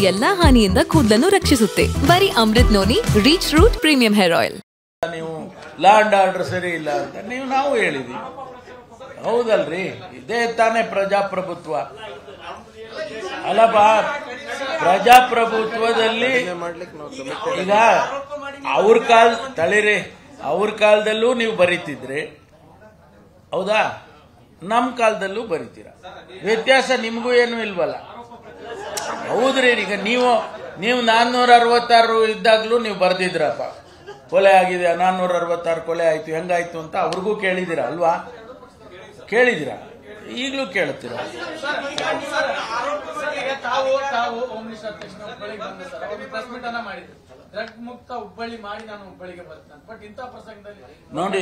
ಎಲ್ಲಾ ಹಾನಿಯಿಂದ ಕೂದಲನ್ನು ರಕ್ಷಿಸುತ್ತೆ ಬರೀ Amrut noni reach root premium hair oil ನೀವು ಲಾ ಅಂಡ್ ಆರ್ಡರ್ ಸರಿ ಇಲ್ಲ ಅಂತ ನೀವು ನಾವು ಹೇಳಿದ್ವಿ ಹೌದಲ್ರಿ ಇದೇ ತಾನೇ ಪ್ರಜಾಪ್ರಭುತ್ವ ಅಲ್ಲಪ್ಪ ಪ್ರಜಾಪ್ರಭುತ್ವದಲ್ಲಿ ಈಗ ಅವ್ರ ಕಾಲ ತಳಿರಿ ಅವ್ರ ಕಾಲದಲ್ಲೂ ನೀವು ಬರೀತಿದ್ರಿ ಹೌದಾ ನಮ್ಮ ಕಾಲದಲ್ಲೂ ಬರಿತೀರ ವ್ಯತ್ಯಾಸ ನಿಮಗೂ ಏನು ಇಲ್ವಲ್ಲ ಹೌದ್ರಿ ಈಗ ನೀವು ನೀವು ನಾನ್ನೂರ ಅರವತ್ತಾರು ಇದ್ದಾಗಲೂ ನೀವು ಬರ್ದಿದ್ರಪ್ಪ ಕೊಲೆ ಆಗಿದೆ ನಾನ್ನೂರ ಅರವತ್ತಾರು ಕೊಲೆ ಆಯ್ತು ಹೆಂಗಾಯ್ತು ಅಂತ ಅವ್ರಿಗೂ ಕೇಳಿದಿರ ಅಲ್ವಾ ಕೇಳಿದಿರ ಈಗಲೂ ಕೇಳ್ತೀರ ತಾವು ತಾವು ಹೋಮ್ ಮಿನಿಸ್ಟರ್ ತಕ್ಷಣ ಹುಬ್ಬಳ್ಳಿಗೆ ಬಂದ ಸರ್ ಅವ್ರು ಪ್ರೆಸ್ ಮೀಟ್ ಅನ್ನ ಮಾಡಿದ್ರು ಡ್ರಗ್ ಮುಕ್ತ ಹುಬ್ಬಳ್ಳಿ ಮಾಡಿ ನಾನು ಹುಬ್ಬಳ್ಳಿಗೆ ಬರ್ತೇನೆ ಬಟ್ ಇಂಥ ಪ್ರಸಂಗದಲ್ಲಿ ನೋಡಿ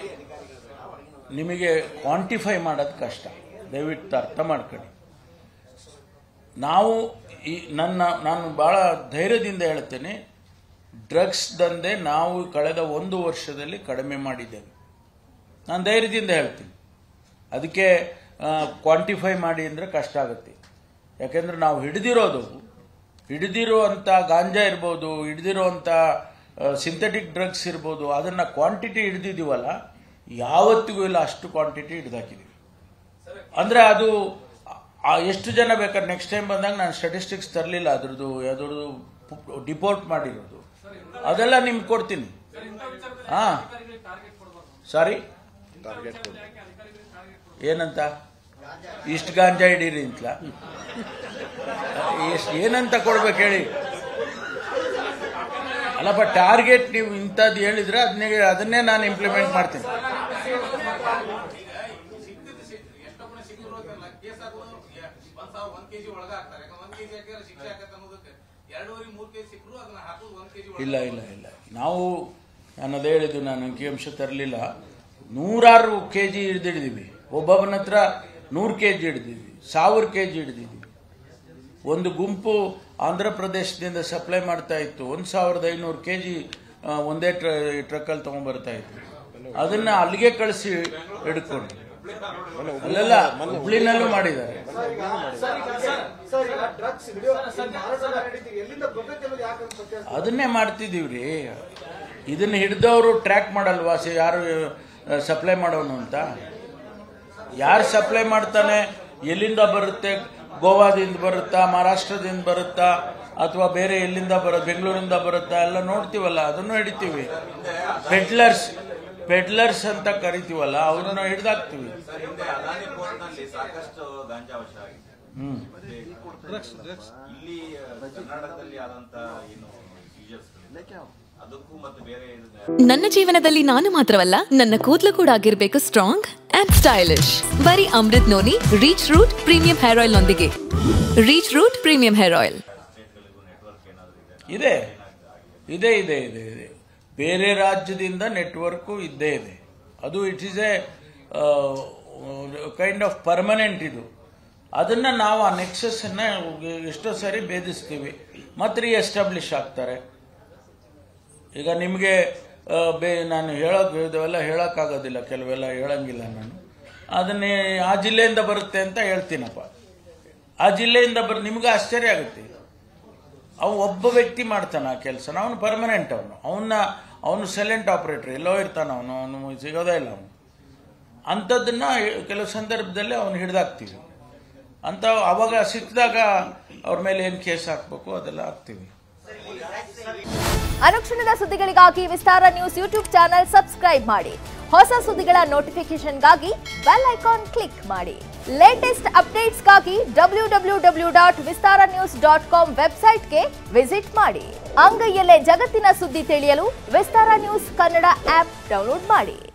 ನಿಮಗೆ ಕ್ವಾಂಟಿಫೈ ಮಾಡೋದು ಕಷ್ಟ ದಯವಿಟ್ಟು ಅರ್ಥ ಮಾಡ್ಕೊಳ್ಳಿ ನಾವು ಈ ನನ್ನ ನಾನು ಬಹಳ ಧೈರ್ಯದಿಂದ ಹೇಳ್ತೇನೆ ಡ್ರಗ್ಸ್ ದಂಧೆ ನಾವು ಕಳೆದ ಒಂದು ವರ್ಷದಲ್ಲಿ ಕಡಿಮೆ ಮಾಡಿದ್ದೇವೆ ನಾನು ಧೈರ್ಯದಿಂದ ಹೇಳ್ತೀನಿ ಅದಕ್ಕೆ ಕ್ವಾಂಟಿಫೈ ಮಾಡಿ ಅಂದರೆ ಕಷ್ಟ ಆಗುತ್ತೆ ಯಾಕೆಂದ್ರೆ ನಾವು ಹಿಡಿದಿರೋದು ಹಿಡಿದಿರುವಂಥ ಗಾಂಜಾ ಇರ್ಬೋದು ಹಿಡಿದಿರುವಂಥ ಸಿಂಥೆಟಿಕ್ ಡ್ರಗ್ಸ್ ಇರ್ಬೋದು ಅದನ್ನು ಕ್ವಾಂಟಿಟಿ ಹಿಡಿದಿದ್ದೀವಲ್ಲ ಯಾವತ್ತಿಗೂ ಇಲ್ಲ ಅಷ್ಟು ಕ್ವಾಂಟಿಟಿ ಹಿಡಿದಾಕಿದ್ದೀವಿ ಅಂದರೆ ಅದು ಆ ಎಷ್ಟು ಜನ ಬೇಕಾದ್ರೆ ನೆಕ್ಸ್ಟ್ ಟೈಮ್ ಬಂದಾಗ ನಾನು ಸ್ಟಾಟಿಸ್ಟಿಕ್ಸ್ ತರಲಿಲ್ಲ ಅದ್ರದ್ದು ಯಾವ್ದ್ರದ್ದು ಡಿಪೋರ್ಟ್ ಮಾಡಿರೋದು ಅದೆಲ್ಲ ನಿಮ್ಗೆ ಕೊಡ್ತೀನಿ ಹಾಂ ಸಾರಿ ಏನಂತ ಇಷ್ಟು ಗಾಂಜಾ ಹಿಡೀರಿ ಅಂತಲ ಎಷ್ಟು ಏನಂತ ಕೊಡ್ಬೇಕು ಹೇಳಿ ಅಲ್ಲಪ್ಪ ಟಾರ್ಗೆಟ್ ನೀವು ಇಂಥದ್ದು ಹೇಳಿದ್ರೆ ಅದನ್ನೇ ಅದನ್ನೇ ನಾನು ಇಂಪ್ಲಿಮೆಂಟ್ ಮಾಡ್ತೀನಿ ಒಂದ್ ಸಾವಿರ ಒಂದ್ ಕೆಜಿ ಒಳಗ ಹಾಕ್ತಾರೆ ಯಾಕಂದ್ರೆ ಒಂದ್ ಕೆಜಿ ಹಾಕಿದ್ರೆ ಶಿಕ್ಷೆ ಆಗತ್ತೆ ಅನ್ನೋದಕ್ಕೆ ಎರಡೂವರೆ ಮೂರ್ ಕೆಜಿ ಸಿಕ್ಕರು ಅದನ್ನ ಹಾಕೋದು ಒಂದ್ ಕೆಜಿ ಇಲ್ಲ ಇಲ್ಲ ಇಲ್ಲ ನಾವು ನಾನು ಅದೇ ಹೇಳಿದ್ದು ನಾನು ಅಂಕಿಅಂಶ ತರಲಿಲ್ಲ ನೂರಾರು ಕೆ ಜಿ ಹಿಡಿದಿದ್ದೀವಿ ಒಬ್ಬೊಬ್ಬನ ಹತ್ರ ನೂರು ಕೆ ಜಿ ಹಿಡಿದಿದ್ವಿ ಸಾವಿರ ಕೆ ಜಿ ಹಿಡಿದಿದ್ವಿ ಒಂದು ಗುಂಪು ಆಂಧ್ರ ಪ್ರದೇಶದಿಂದ ಸಪ್ಲೈ ಮಾಡ್ತಾ ಇತ್ತು ಒಂದು ಸಾವಿರದ ಐನೂರು ಕೆ ಜಿ ಒಂದೇ ಟ್ರ ಟ್ರಕ್ಕಲ್ಲಿ ತೊಗೊಂಡ್ಬರ್ತಾ ಇತ್ತು ಅದನ್ನ ಅಲ್ಲಿಗೆ ಕಳಿಸಿ ಹಿಡ್ಕೊಂಡು ಅಲ್ಲೆಲ್ಲ ಹುಬ್ಳಿನಲ್ಲೂ ಮಾಡಿದ್ದಾರೆ ಅದನ್ನೇ ಮಾಡ್ತಿದೀವ್ರಿ ಇದನ್ನ ಹಿಡಿದವರು ಟ್ರ್ಯಾಕ್ ಮಾಡಲ್ವಾ ಸ- ಯಾರು ಸಪ್ಲೈ ಮಾಡೋನು ಅಂತ ಯಾರು ಸಪ್ಲೈ ಮಾಡ್ತಾನೆ ಎಲ್ಲಿಂದ ಬರುತ್ತೆ ಗೋವಾದಿಂದ ಬರುತ್ತಾ ಮಹಾರಾಷ್ಟ್ರದಿಂದ ಬರುತ್ತಾ ಅಥವಾ ಬೇರೆ ಎಲ್ಲಿಂದ ಬರೋ ಬೆಂಗಳೂರಿಂದ ಬರುತ್ತಾ ಎಲ್ಲ ನೋಡ್ತೀವಲ್ಲ ಅದನ್ನು ಹಿಡಿತೀವಿ ಪೆಡ್ಲರ್ಸ್ ಪೆಡ್ಲರ್ಸ್ ಅಂತ ಕರಿತೀವಲ್ಲ ಅವ್ರನ್ನ ಹಿಡ್ದಾಕ್ತಿವಿ ಸರ್ ಹಿಂದೆ ಅದಾನಿ ಪೋರ್ಟ್ ನಲ್ಲಿ ಸಾಕಷ್ಟು ಗಾಂಜಾ ವಶ ಆಗಿದೆ ಹ್ಮ್ ಮತ್ತೆ ಇಲ್ಲಿ ಆ, ಕರ್ನಾಟಕದಲ್ಲಿ ಆದಂತ ಏನು seizures ಗಳಿದೆ, ಅದಕ್ಕೂ ಮತ್ತು ಬೇರೆ ಇದು- ನನ್ನ ಜೀವನದಲ್ಲಿ ನಾನು ಮಾತ್ರವಲ್ಲ ನನ್ನ ಕೂದಲು ಕೂಡ ಆಗಿರ್ಬೇಕು ಸ್ಟ್ರಾಂಗ್ ಅಂಡ್ ಸ್ಟೈಲಿಶ್ ಬರೀ Amrut noni reach root premium hair oil ನೊಂದಿಗೆ reach root premium hair oil ಇದೆ ಇದೆ ಇದೆ ಇದೆ ಇದೆ ಬೇರೆ ರಾಜ್ಯದಿಂದ ನೆಟ್ವರ್ಕು ಇದ್ದೇ ಇದೆ ಅದು it is a kind of permanent ಇದು ಅದನ್ನ ನಾವು ಆ ನೆಕ್ಸಸ್ ಅನ್ನ ಎಷ್ಟೋ ಸಾರಿ ಭೇದಿಸ್ತೀವಿ ಮತ್ತೆ ರೀ ಎಸ್ಟಾಬ್ಲಿಷ್ ಆಗ್ತಾರೆ ಈಗ ನಿಮಗೆ ಬೇ ನಾನು ಹೇಳೋಕ್ ಇದೆಲ್ಲ ಹೇಳೋಕ್ಕಾಗೋದಿಲ್ಲ ಕೆಲವೆಲ್ಲ ಹೇಳಂಗಿಲ್ಲ ನಾನು ಅದನ್ನೇ ಆ ಜಿಲ್ಲೆಯಿಂದ ಬರುತ್ತೆ ಅಂತ ಹೇಳ್ತೀನಪ್ಪ ಆ ಜಿಲ್ಲೆಯಿಂದ ಬರ್ ನಿಮ್ಗೆ ಆಶ್ಚರ್ಯ ಆಗುತ್ತೆ ಅವ ಒಬ್ಬ ವ್ಯಕ್ತಿ ಮಾಡ್ತಾನ ಆ ಕೆಲಸನ ಅವನು ಪರ್ಮನೆಂಟ್ ಅವನು ಅವನ್ನ ಅವನು ಸೈಲೆಂಟ್ ಆಪರೇಟರ್ ಎಲ್ಲೋ ಇರ್ತಾನ ಅವನು ಅವನು ಸಿಗೋದೇ ಇಲ್ಲ ಅವನು ಅಂಥದ್ದನ್ನ ಕೆಲವು ಸಂದರ್ಭದಲ್ಲಿ ಅವನು ಹಿಡ್ದಾಕ್ತೀವಿ ಅಂತ ಅವಾಗ ಸಿಕ್ಕಿದಾಗ ಅವ್ರ ಮೇಲೆ ಏನು ಕೇಸ್ ಹಾಕ್ಬೇಕು ಅದೆಲ್ಲ ಹಾಕ್ತೀವಿ ಅನುಕ್ಷಣದ ಸುದ್ದಿಗಳಿಗಾಗಿ Vistara news YouTube channel subscribe ಮಾಡಿ ಹೊಸ ಸುದ್ದಿಗಳ ನೋಟಿಫಿಕೇಶನ್ಗಾಗಿ ಬೆಲ್ ಐಕಾನ್ ಕ್ಲಿಕ್ ಮಾಡಿ ಲೇಟೆಸ್ಟ್ ಅಪ್ಡೇಟ್ಸ್ಗಾಗಿ W W W dot Vistara news dot com ವೆಬ್ಸೈಟ್ಗೆ ವಿಸಿಟ್ ಮಾಡಿ ಅಂಗೈಯಲ್ಲೇ ಜಗತ್ತಿನ ಸುದ್ದಿ ತಿಳಿಯಲು Vistara news Kannada app download ಮಾಡಿ